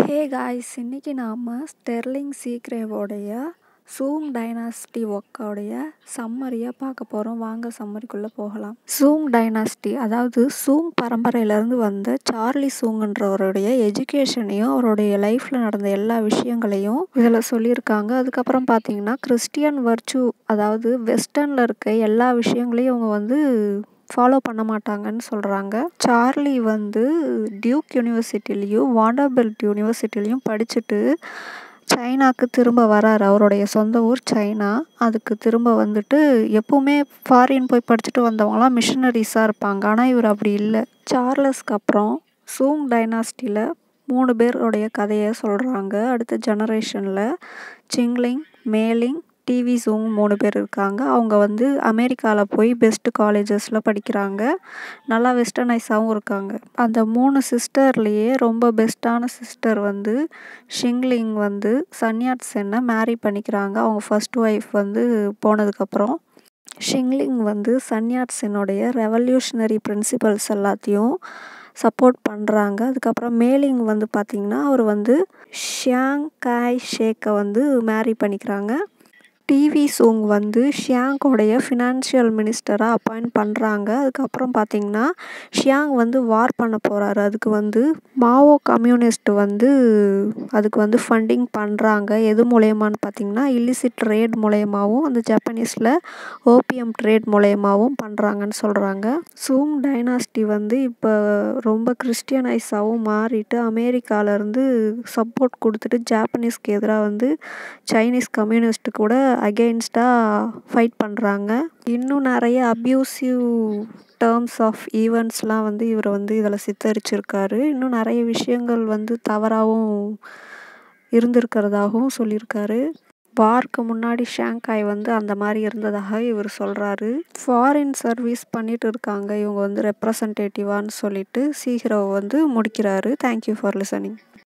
hey guys இன்னைக்கு நாம் Sterling சீக்ரேவோடைய சூங் dynasty ஒர்க்கோடைய சம்மரியை பார்க்க போகிறோம் வாங்க சம்மரிக்குள்ளே போகலாம் சூங் டைனாஸ்டி அதாவது சூங் பரம்பரையிலேருந்து வந்த சார்லி சூங்குன்றவருடைய எஜுகேஷனையும் அவருடைய லைஃப்பில் நடந்த எல்லா விஷயங்களையும் இதில் சொல்லியிருக்காங்க அதுக்கப்புறம் பார்த்தீங்கன்னா கிறிஸ்டியன் வர்ச்சு அதாவது வெஸ்டர்னில் இருக்க எல்லா விஷயங்களையும் அவங்க வந்து ஃபாலோ பண்ண மாட்டாங்கன்னு சொல்கிறாங்க சார்லி வந்து டியூக் யூனிவர்சிட்டிலையும் வாண்டர்பெல்ட் யூனிவர்சிட்டிலையும் படிச்சுட்டு சைனாக்கு திரும்ப வராரு அவருடைய சொந்த ஊர் சைனா அதுக்கு திரும்ப வந்துட்டு எப்போவுமே ஃபாரின் போய் படிச்சுட்டு வந்தவங்களாம் மிஷினரிஸாக இருப்பாங்க ஆனால் இவர் அப்படி இல்லை சார்லஸ்க்கு அப்புறம் சூங் டைனாஸ்டியில் மூணு பேருடைய கதையை சொல்கிறாங்க அடுத்த ஜெனரேஷனில் சிங்லிங் மேலிங் டிவி சூங் மூணு பேர் இருக்காங்க அவங்க வந்து அமெரிக்காவில் போய் பெஸ்ட்டு காலேஜஸில் படிக்கிறாங்க நல்லா வெஸ்டர்னைஸாகவும் இருக்காங்க அந்த மூணு சிஸ்டர்லேயே ரொம்ப பெஸ்ட்டான சிஸ்டர் வந்து ஷிங்லிங் வந்து சன்யாட் சென்னை மேரி பண்ணிக்கிறாங்க அவங்க ஃபர்ஸ்ட் ஒய்ஃப் வந்து போனதுக்கப்புறம் ஷிங்லிங் வந்து சன்யாட் சென்னுடைய ரெவல்யூஷனரி பிரின்சிபல்ஸ் எல்லாத்தையும் சப்போர்ட் பண்ணுறாங்க அதுக்கப்புறம் மேலிங் வந்து பார்த்திங்கன்னா அவர் வந்து ஷியாங் காய் ஷேக்கை வந்து மேரி பண்ணிக்கிறாங்க டிவி சூங் வந்து ஷியாங்கோடைய ஃபினான்ஷியல் மினிஸ்டராக அப்பாயிண்ட் பண்ணுறாங்க அதுக்கப்புறம் பார்த்திங்கன்னா ஷியாங் வந்து வார் பண்ண போகிறாரு அதுக்கு வந்து மாவோ கம்யூனிஸ்ட் வந்து அதுக்கு வந்து ஃபண்டிங் பண்ணுறாங்க எது மூலயமான்னு பார்த்திங்கன்னா இல்லிசிட் ட்ரேட் மூலயமாவும் அந்த ஜப்பனீஸில் ஓபிஎம் ட்ரேட் மூலயமாவும் பண்ணுறாங்கன்னு சொல்கிறாங்க சூங் டைனாஸ்டி வந்து இப்போ ரொம்ப கிறிஸ்டியனைஸாகவும் மாறிட்டு அமெரிக்காவிலேருந்து சப்போர்ட் கொடுத்துட்டு ஜாப்பனீஸ்க்கு எதிராக வந்து சைனீஸ் கம்யூனிஸ்ட்டு கூட அகெயின்ஸ்டாக ஃபைட் பண்ணுறாங்க இன்னும் நிறைய அப்யூசிவ் டேர்ம்ஸ் ஆஃப் ஈவெண்ட்ஸ்லாம் வந்து இவர் வந்து இதில் சித்தரிச்சிருக்காரு இன்னும் நிறைய விஷயங்கள் வந்து தவறாகவும் இருந்திருக்கிறதாகவும் சொல்லியிருக்காரு வார்க்கு முன்னாடி ஷாங்காய் வந்து அந்த மாதிரி இருந்ததாக இவர் சொல்கிறாரு ஃபாரின் சர்வீஸ் பண்ணிட்டு இருக்காங்க இவங்க வந்து ரெப்ரசன்டேட்டிவான்னு சொல்லிட்டு சீஹிரோ வந்து முடிக்கிறாரு தேங்க்யூ ஃபார் லிசனிங்